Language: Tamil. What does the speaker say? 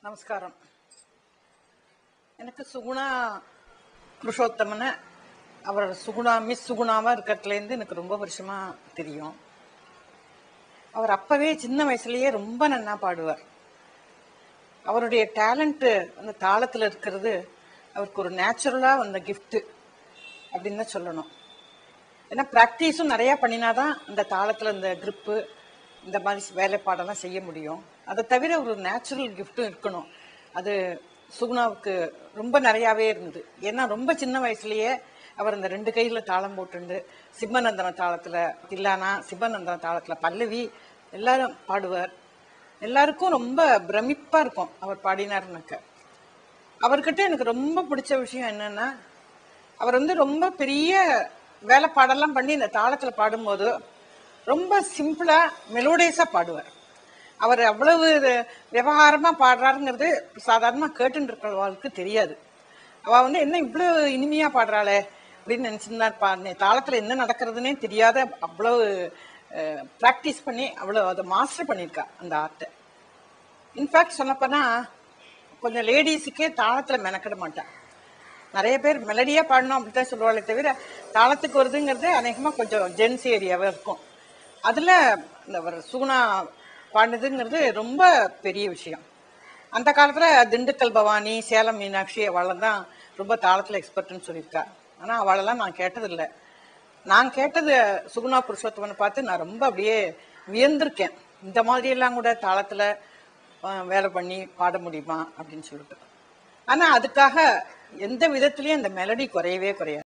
நமஸ்காரம் எனக்கு சுகுணா புருஷோத்தமனை அவர் சுகுணா மிஸ் சுகுணாவா இருக்கிறதுலேருந்து எனக்கு ரொம்ப வருஷமா தெரியும் அவர் அப்பவே சின்ன வயசுலயே ரொம்ப நன்னா பாடுவார் அவருடைய டேலண்ட் அந்த தாளத்துல இருக்கிறது அவருக்கு ஒரு நேச்சுரலா வந்த கிஃப்ட் அப்படின்னு தான் சொல்லணும் ஏன்னா ப்ராக்டிஸும் நிறைய பண்ணினாதான் அந்த தாளத்துல இந்த grip இந்த மாதிரி வேலைப்பாடெல்லாம் செய்ய முடியும் அதை தவிர ஒரு நேச்சுரல் கிஃப்ட்டும் இருக்கணும் அது சுகுணாவுக்கு ரொம்ப நிறையாவே இருந்தது ஏன்னா ரொம்ப சின்ன வயசுலயே அவர் இந்த ரெண்டு கையில தாளம் போட்டுண்டு சிம்மநந்தன தாளத்துல தில்லானா சிம்மநந்தன தாளத்துல பல்லவி எல்லாரும் பாடுவார் எல்லாருக்கும் ரொம்ப பிரமிப்பா இருக்கும் அவர் பாடினாருனாக்க அவர்கிட்ட எனக்கு ரொம்ப பிடிச்ச விஷயம் என்னன்னா அவர் வந்து ரொம்ப பெரிய வேலைப்பாடெல்லாம் பண்ணி இந்த தாளத்துல பாடும்போது ரொம்ப சிம்பிளா மெலோடியஸா பாடுவார் அவர் அவ்வளவு இது விவகாரமா பாடுறாருங்கிறது சாதாரணமா கேட்டுட்டு இருக்கிறவங்களுக்கு தெரியாது அவ வந்து என்ன இவ்வளவு இனிமையா பாடுறாளே அப்படின்னு நினைச்சிருந்தா இருப்பா இந்த தாளத்துல என்ன நடக்கிறதுனே தெரியாத அவ்வளவு ப்ராக்டிஸ் பண்ணி அவ்வளவு அதை மாஸ்டர் பண்ணியிருக்கா அந்த ஆர்ட்டை இன்ஃபேக்ட் சொல்லப்போனா கொஞ்சம் லேடிஸுக்கே தாளத்துல மெனக்கிட மாட்டான் நிறைய பேர் மெலடியா பாடணும் அப்படித்தான் சொல்லுவாங்களே தவிர தாளத்துக்கு வருதுங்கிறது அநேகமா கொஞ்சம் ஜென்ஸ் ஏரியாவே இருக்கும் அதுல இந்த ஒரு சுகுணா பாடினதுங்கிறது ரொம்ப பெரிய விஷயம் அந்த காலத்துல திண்டுக்கல் பவானி சேலம் மீனாட்சி அவளை தான் ரொம்ப தாளத்துல எக்ஸ்பர்ட்னு சொல்லியிருக்கா ஆனா அவளெல்லாம் நான் கேட்டதில்லை நான் கேட்டது சுகுணா புருஷோத்தமனை பார்த்து நான் ரொம்ப அப்படியே வியந்திருக்கேன் இந்த மாதிரி எல்லாம் கூட தாளத்துல அஹ், வேலை பண்ணி பாட முடியுமா அப்படின்னு சொல்லிட்டு ஆனா அதுக்காக எந்த விதத்திலயும் அந்த மெலடி குறையவே குறையாது